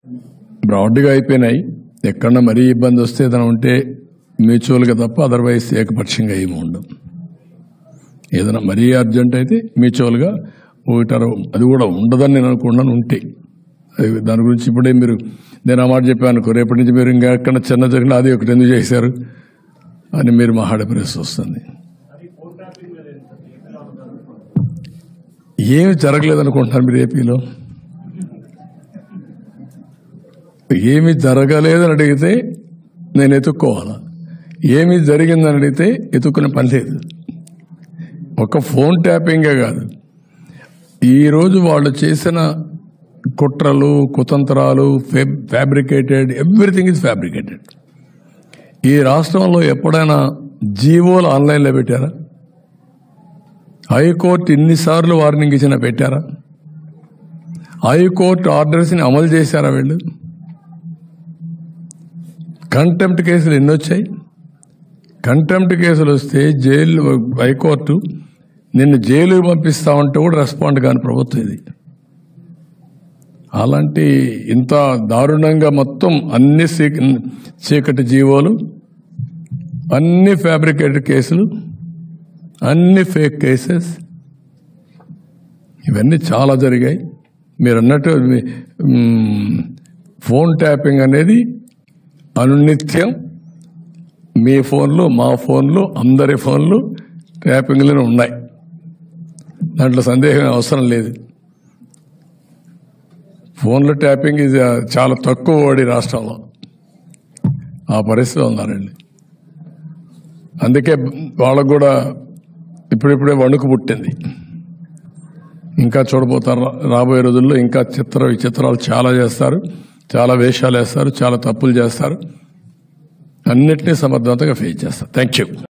బ్రాడ్గా అయిపోయినాయి ఎక్కడన్నా మరీ ఇబ్బంది వస్తే ఏదైనా ఉంటే మ్యూచువల్గా తప్ప అదర్వైజ్ ఏకపక్షంగా ఏమి ఉండదు ఏదైనా మరీ అర్జెంట్ అయితే మ్యూచువల్గా ఒకటారు అది కూడా ఉండదని నేను అనుకున్నాను ఉంటే అది దాని గురించి ఇప్పుడే మీరు నేను ఆ మాట చెప్పాను అనుకో రేపటి నుంచి మీరు ఇంకా ఎక్కడ చిన్న జరిగిన అది ఒకటి ఎందుకు చేశారు అని మీరు మాట్లాడే పరిస్థితి వస్తుంది ఏమి జరగలేదు అనుకుంటున్నారు మీరు ఏపీలో ఏమి జరగలేదని అడిగితే నేను ఎత్తుక్కోవాలా ఏమి జరిగిందని అడిగితే ఎత్తుక్కునే పని లేదు ఒక ఫోన్ ట్యాపింగే కాదు ఈరోజు వాళ్ళు చేసిన కుట్రలు కుతంత్రాలు ఫ్యాబ్రికేటెడ్ ఎవ్రీథింగ్ ఇస్ ఫ్యాబ్రికేటెడ్ ఈ రాష్ట్రంలో ఎప్పుడైనా జీవోలు ఆన్లైన్లో పెట్టారా హైకోర్టు ఇన్నిసార్లు వార్నింగ్ ఇచ్చినా పెట్టారా హైకోర్టు ఆర్డర్స్ని అమలు చేశారా వీళ్ళు కంటెంప్ట్ కేసులు ఎన్ని వచ్చాయి కంటెంప్ట్ కేసులు వస్తే జైలు హైకోర్టు నిన్ను జైలుకి పంపిస్తామంటే కూడా రెస్పాండ్ కాని ప్రభుత్వం ఇది అలాంటి ఇంత దారుణంగా మొత్తం అన్ని సీక- చీకటి జీవోలు అన్ని ఫ్యాబ్రికేటెడ్ కేసులు అన్ని ఫేక్ కేసెస్ ఇవన్నీ చాలా జరిగాయి మీరు అన్నట్టు మ్, ఫోన్ ట్యాపింగ్ అనేది అనునిత్యం మీ ఫోన్లు మా ఫోన్లు అందరి ఫోన్లు ట్యాపింగ్లోనే ఉన్నాయి దాంట్లో సందేహం అవసరం లేదు ఫోన్ల ట్యాపింగ్ ఇది చాలా తక్కువ వాడి రాష్ట్రంలో ఆ పరిస్థితిలో ఉన్నారండి అందుకే వాళ్ళకు కూడా ఇప్పుడిప్పుడే వణుకు పుట్టింది ఇంకా చూడబోతారు రా- రాబోయే రోజుల్లో ఇంకా చిత్ర విచిత్రాలు చాలా చేస్తారు చాలా వేషాలు వేస్తారు చాలా తప్పులు చేస్తారు అన్నిటినీ సమర్థవంతంగా ఫేస్ చేస్తారు థ్యాంక్ యూ